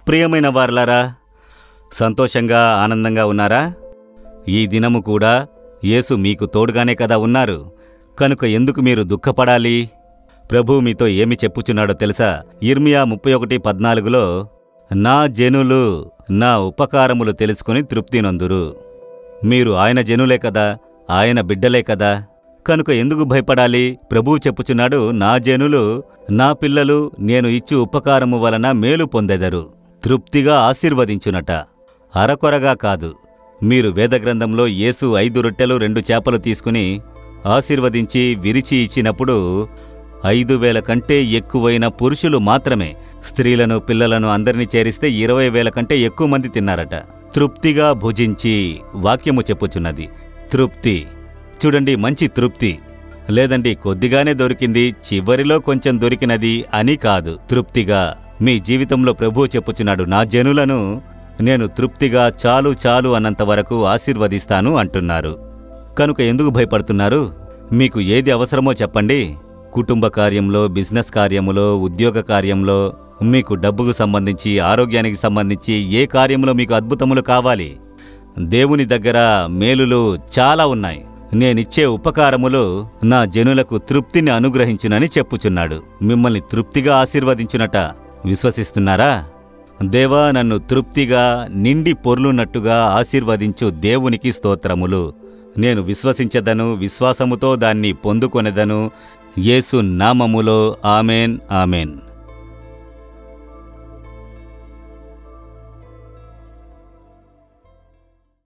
ప్రియమైన వారలారా సంతోషంగా ఆనందంగా ఉన్నారా ఈ దినము కూడా యేసు మీకు తోడుగానే కదా ఉన్నారు కనుక ఎందుకు మీరు దుఃఖపడాలి ప్రభు మీతో ఏమి చెప్పుచున్నాడో తెలుసా ఇర్మియా ముప్పై ఒకటి పద్నాలుగులో నా జనులు నా ఉపకారములు తెలుసుకుని తృప్తి నొందురు మీరు ఆయన జనులే కదా ఆయన బిడ్డలే కదా కనుక ఎందుకు భయపడాలి ప్రభువు చెప్పుచున్నాడు నా జనులు నా పిల్లలు నేను ఇచ్చు ఉపకారము వలన మేలు పొందెదరు తృప్తిగా ఆశీర్వదించునట అరకొరగా కాదు మీరు వేదగ్రంథంలో యేసు ఐదు రొట్టెలు రెండు చేపలు తీసుకుని ఆశీర్వదించి విరిచి ఇచ్చినప్పుడు ఐదు వేల కంటే ఎక్కువైన పురుషులు మాత్రమే స్త్రీలను పిల్లలను అందరినీ చేరిస్తే ఇరవై వేల కంటే ఎక్కువ మంది తిన్నారట తృప్తిగా భుజించి వాక్యము చెప్పుచున్నది తృప్తి చూడండి మంచి తృప్తి లేదండి కొద్దిగానే దొరికింది చివరిలో కొంచెం దొరికినది అని కాదు తృప్తిగా మీ జీవితంలో ప్రభువు చెప్పుచున్నాడు నా జనులను నేను తృప్తిగా చాలు చాలు అన్నంత వరకు ఆశీర్వదిస్తాను అంటున్నారు కనుక ఎందుకు భయపడుతున్నారు మీకు ఏది అవసరమో చెప్పండి కుటుంబ కార్యంలో బిజినెస్ కార్యములో ఉద్యోగ కార్యంలో మీకు డబ్బుకు సంబంధించి ఆరోగ్యానికి సంబంధించి ఏ కార్యంలో మీకు అద్భుతములు కావాలి దేవుని దగ్గర మేలులు చాలా ఉన్నాయి నేనిచ్చే ఉపకారములు నా జనులకు తృప్తిని అనుగ్రహించునని చెప్పుచున్నాడు మిమ్మల్ని తృప్తిగా ఆశీర్వదించునట విశ్వసిస్తున్నారా దేవా నన్ను తృప్తిగా నిండి పొర్లున్నట్టుగా ఆశీర్వదించు దేవునికి స్తోత్రములు నేను విశ్వసించదను విశ్వాసముతో దాన్ని పొందుకొనెదను యేసు నామములో ఆమెన్ ఆమెన్